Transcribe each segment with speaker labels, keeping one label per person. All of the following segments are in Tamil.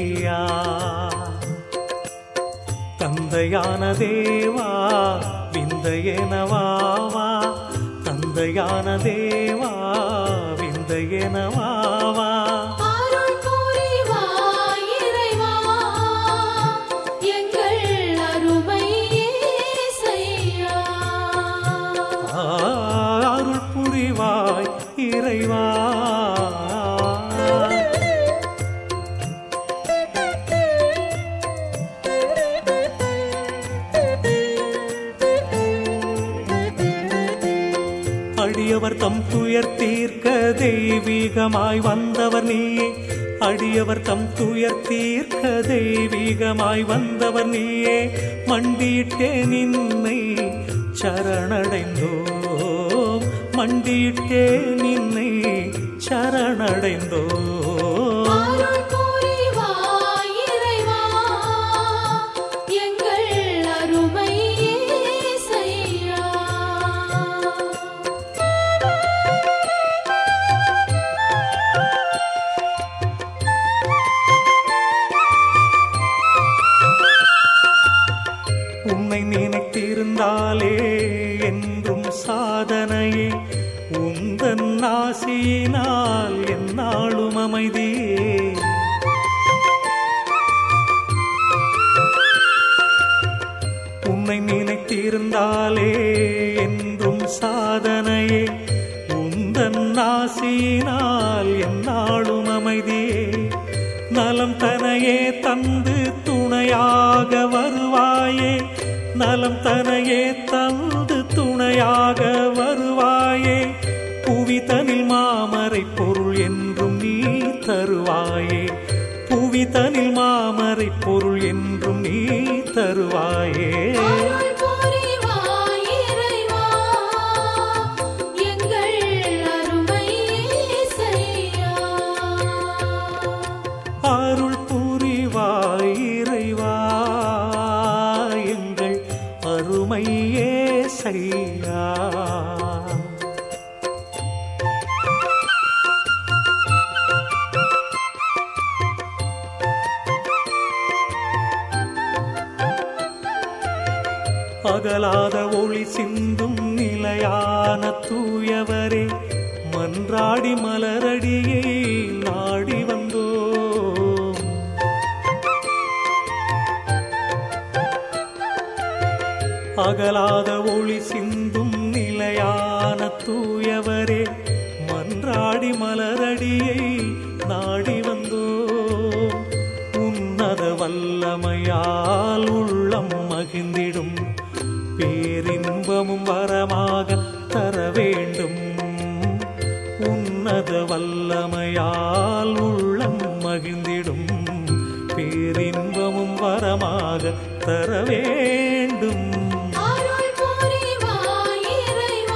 Speaker 1: செய்யா தந்தையான தேவா விந்தையனவாவா தந்தையான தேவா விந்தையனவாவா
Speaker 2: அருள் புரிவாய் இறைவா எங்கள் அருமை இயேசையா
Speaker 1: அருள் புரிவாய் இறைவா அடியவர் தம் துயர் தீர்க்க தெய்வீகமாய் வந்தவர் நீயே அடியவர் தம் துயர் தீர்க்க தெய்வீகமாய் வந்தவர் நீயே மண்டியிட்டே நின்னை சரணடைந்தோ மண்டியிட்டே நின்னை சரணடைந்தோ
Speaker 2: அருள் புரிவாய் இறைவா எங்கள் அருமை இயேசையா
Speaker 1: உன்னை நினைத்திருந்தாலே என்றும் சாதனையே உந்தன் ஆசியினால் என்னாலும் அமைதியே உன்னை நினைத்திருந்தாலே என்றும் சாதனையே உந்தன் ஆசியினால் என்னாலும் அமைதியே நலம் தனையே தந்து துணையாக வருவாயே நலம் தனையே தந்து துணையாக வருவாயே புவிதனில் மாமரை பொருள் என்றும் நீ தருவாயே புவிதனில் மாமரை பொருள் என்றும் நீ தருவாயே
Speaker 2: அருள் புரிவாய் இறைவா எங்கள் அருமை இயேசையா
Speaker 1: அருள் புரிவாய் இறைவா எங்கள் அருமையே செய்யா அகலாத ஒளி சிந்தும் நிலையான தூயவரே மன்றாடி மலரடியை நாடி வந்தோ அகலாத ஒளி சிந்தும் நிலையான தூயவரே மன்றாடி மலரடியை நாடி வந்தோ உன்னத வல்லமையால் உள்ளம் மகிழ்ந்திடும் பேரின்பமும் வரமாக தர வேண்டும் உன்னத வல்லமையால் உள்ளம் மகிழ்ந்திடும் பேரின்பமும் வரமாக தர வேண்டும்
Speaker 2: அருள் புரிவாய் இறைவா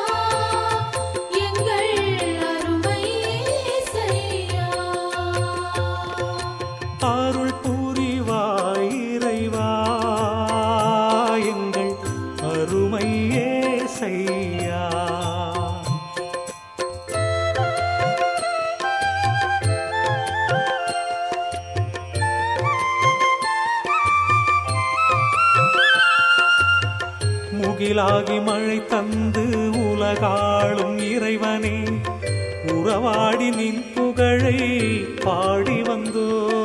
Speaker 2: எங்கள் அருமை இயேசையா
Speaker 1: அருள் புரிவாய் இறைவா எங்கள் அருமையே செய்யா முகிலாகி மழை தந்து உலகாளும் இறைவனே உறவாடி நின் புகழை பாடி வந்தோ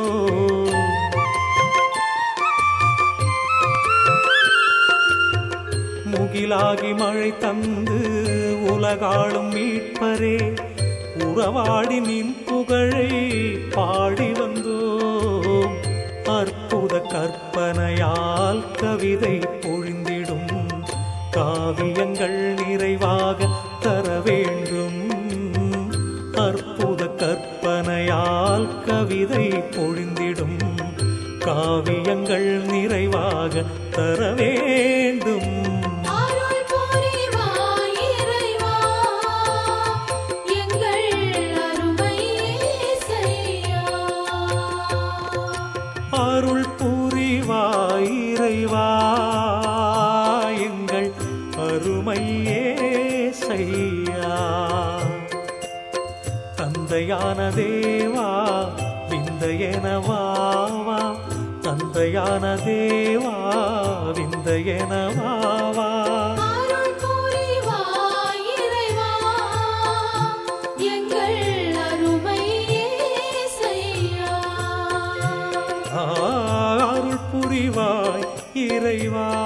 Speaker 1: முகிலாகி மழை தந்து உலகாளும் மீட்பரே உறவாடி நின் புகழை பாடி வந்தோம் அற்புத கற்பனையால் கவிதை பொழிந்திடும் காவியங்கள் நிறைவாக தர வேண்டும் அற்புத கற்பனையால் கவிதை பொழிந்திடும் காவியங்கள் நிறைவாக தர வேண்டும்
Speaker 2: அருள் புரிவாய் இறைவா எங்கள் அருமை இயேசையா
Speaker 1: அருள் புரிவாய் இறைவா எங்கள் அருமையே செய்யா தந்தையான தேவா விந்த விந்தையென வாவா தந்தையான தேவா விந்தையென வாவா
Speaker 2: அருள் புரிவாய் இறைவா எங்கள் அருமை இயேசையா
Speaker 1: ஆ, அருள் புரிவாய் இறைவா